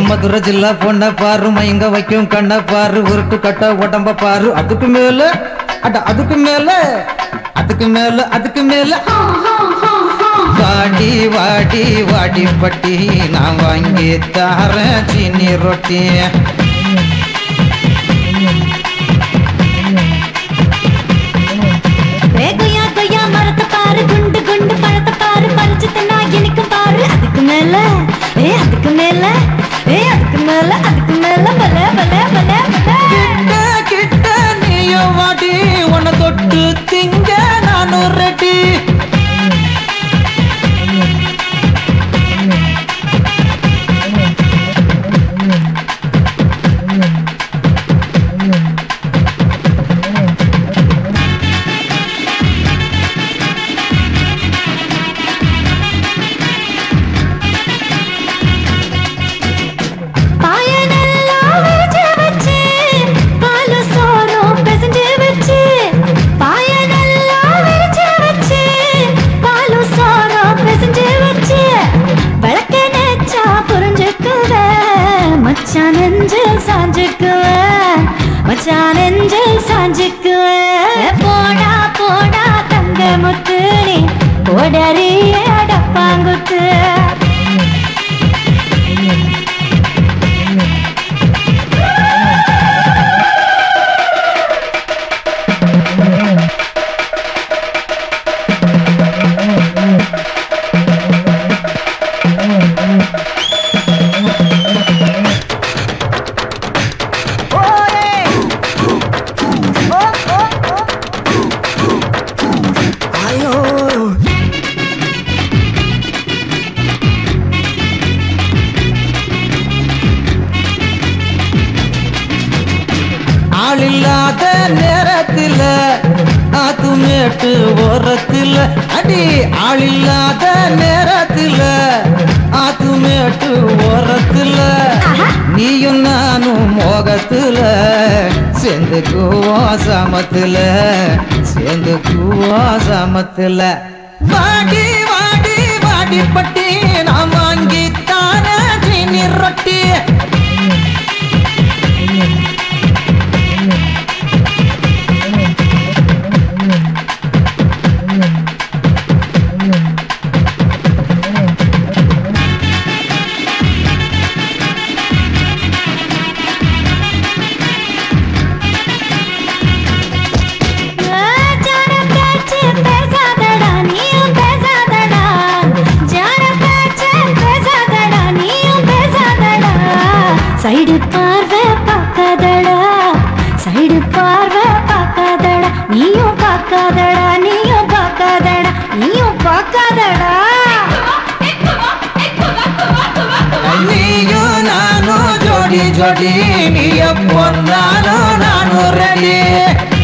மதுரை ஜில்லா பொண்ண பாரு மயங்க வைக்கும் கண்ண பாரு உருட்டு கட்ட உடம்ப பாரு அதுக்கு மேல அட அதுக்கு மேல அதுக்கு மேல அதுக்கு மேல வாடி வாடி வாடி பட்டி நான் வாங்கி தாரேன் சீனி ரொட்டி ஏ கொய்யா கொய்யா மரத்தை பாரு குண்டு குண்டு பழத்தை பாரு பறிச்சு தின்னா இனிக்கும் பாரு அதுக்கு மேல ஏ அதுக்கு மேல ஏ அதுக்கு மேல அதுக்கு மேல பல பல பல பல கிட்ட கிட்ட நீயும் வாடி உன்னை தொட்டு திங்க நானும் ரெடி பாயனெல்லாம் விரிச்சு வச்சு, பாலு சோறும் பிசைஞ்சு வச்சு. பாயனெல்லாம் விரிச்சு வச்சு, பாலு சோறும் பிசைஞ்சு வச்சு. விளக்க நெச்சா புரிஞ்சுக்குவேன். மச்சான் நெஞ்சில் சாஞ்சுக்குவேன். மச்சான் நெஞ்சில் சாஞ்சுக்குவேன். போடா போடா தங்க முத்து நீ போடறிய டப்பாங்குத்து ஆளில்லாத நேரத்தில் ஆத்துமேட்டு ஓரத்தில் அடி ஆளில்லாத நேரத்தில் ஆத்துமேட்டு ஓரத்தில் நீயும் நானும் மோகத்துல சேர்ந்துக்குவோம் சமத்துல சேர்ந்துக்குவோம் சமத்துல வாடி வாடி வாடி பட்டி நான் வாங்கித்தான சீனி ரொட்டி ஜான பேச்சு பேசாதடா நீயும் பேசாதடா ஜான பேச்சு பேசாதடா நீயும் பேசாதடா சைடு பார்வை பார்க்காதடா சைடு பார்வை பார்க்காதடா நீயும் பார்க்காதடா நீயும் பார்க்காதடா நீயும் பார்க்காதடா நீயும் நானும் ஜோடி ஜோடி நீ எப்போ நானும் நானும் ரெடி